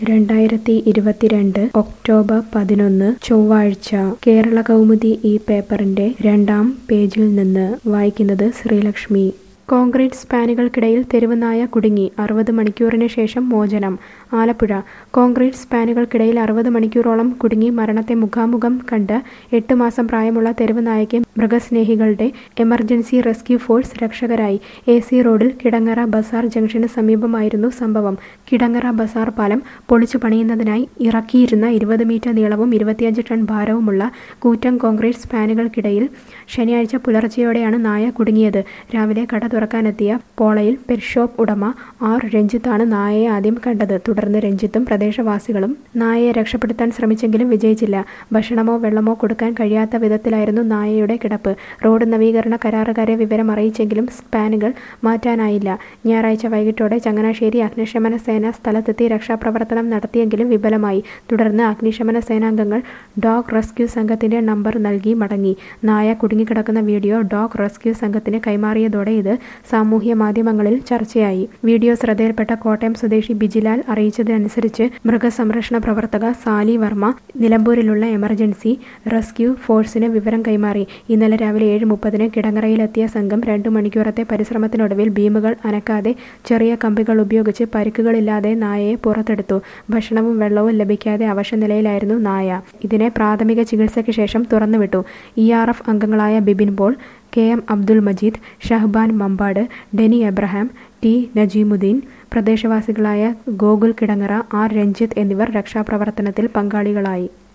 രണ്ടായിരത്തി ഇരുപത്തിരണ്ട് ഒക്ടോബർ പതിനൊന്ന് ചൊവ്വാഴ്ച കേരള കൗമുദി ഈ പേപ്പറിന്റെ രണ്ടാം പേജിൽ നിന്ന് വായിക്കുന്നത് ശ്രീലക്ഷ്മി കോൺക്രീറ്റ് സ്പാനുകൾക്കിടയിൽ തെരുവുനായ കുടുങ്ങി അറുപത് മണിക്കൂറിന് ശേഷം മോചനം ആലപ്പുഴ കോൺക്രീറ്റ് സ്പാനുകൾക്കിടയിൽ അറുപത് മണിക്കൂറോളം കുടുങ്ങി മരണത്തെ മുഖാമുഖം കണ്ട് എട്ട് മാസം പ്രായമുള്ള തെരുവ് നായയ്ക്ക് മൃഗസ്നേഹികളുടെ എമർജൻസി റെസ്ക്യൂ ഫോഴ്സ് രക്ഷകരായി എ സി റോഡിൽ കിടങ്ങറ ബസാർ ജംഗ്ഷന് സമീപമായിരുന്നു സംഭവം കിടങ്ങറ ബസാർ പാലം പൊളിച്ചു പണിയുന്നതിനായി ഇറക്കിയിരുന്ന ഇരുപത് മീറ്റർ നീളവും ഇരുപത്തിയഞ്ച് ടൺ ഭാരവുമുള്ള കൂറ്റൻ കോൺക്രീറ്റ് സ്പാനുകൾക്കിടയിൽ ശനിയാഴ്ച പുലർച്ചെയോടെയാണ് നായ കുടുങ്ങിയത് രാവിലെ കട തുറക്കാനെത്തിയ പോളയിൽ പെറ്റ് ഷോപ്പ് ഉടമ ആർ രഞ്ജിത്താണ് നായയെ ആദ്യം കണ്ടത് തുടർന്ന് രഞ്ജിത്തും പ്രദേശവാസികളും നായയെ രക്ഷപ്പെടുത്താൻ ശ്രമിച്ചെങ്കിലും വിജയിച്ചില്ല ഭക്ഷണമോ വെള്ളമോ കൊടുക്കാൻ കഴിയാത്ത വിധത്തിലായിരുന്നു നായയുടെ കിടപ്പ് റോഡ് നവീകരണ കരാറുകാരെ വിവരം അറിയിച്ചെങ്കിലും സ്പാനുകൾ മാറ്റാനായില്ല ഞായറാഴ്ച വൈകിട്ടോടെ ചങ്ങനാശ്ശേരി അഗ്നിശമന സേന സ്ഥലത്തെത്തി രക്ഷാപ്രവർത്തനം നടത്തിയെങ്കിലും വിഫലമായി തുടർന്ന് അഗ്നിശമന സേനാംഗങ്ങൾ ഡോഗ് റെസ്ക്യൂ സംഘത്തിന്റെ നമ്പർ നൽകി മടങ്ങി നായ കുടുങ്ങിക്കിടക്കുന്ന വീഡിയോ ഡോഗ് റെസ്ക്യൂ സംഘത്തിന് കൈമാറിയതോടെ ഇത് സാമൂഹ്യ മാധ്യമങ്ങളിൽ ചർച്ചയായി വീഡിയോ ശ്രദ്ധയിൽപ്പെട്ട കോട്ടയം സ്വദേശി ബിജിലാൽ അറിയിച്ചതനുസരിച്ച് മൃഗസംരക്ഷണ പ്രവർത്തക സാലി വർമ്മ നിലമ്പൂരിലുള്ള എമർജൻസി റെസ്ക്യൂ ഫോഴ്സിന് വിവരം കൈമാറി ഇന്നലെ രാവിലെ ഏഴ് മുപ്പതിന് കിടങ്ങറയിലെത്തിയ സംഘം രണ്ടു മണിക്കൂറത്തെ പരിശ്രമത്തിനൊടുവിൽ ബീമുകൾ അനക്കാതെ ചെറിയ കമ്പികൾ ഉപയോഗിച്ച് പരിക്കുകളില്ലാതെ നായയെ പുറത്തെടുത്തു ഭക്ഷണവും വെള്ളവും ലഭിക്കാതെ അവശനിലയിലായിരുന്നു നായ ഇതിനെ പ്രാഥമിക ചികിത്സയ്ക്ക് ശേഷം തുറന്നുവിട്ടു ഇ ആർ എഫ് അംഗങ്ങളായ Bibin Paul K M Abdul Majeed Shahban Mampad Deni Abraham T Najimuddin പ്രദേശവാസികളായ ഗോകുൽ കിടങ്ങറ ആർ രഞ്ജിത്ത് എന്നിവർ രക്ഷാപ്രവർത്തനത്തിൽ പങ്കാളികളായി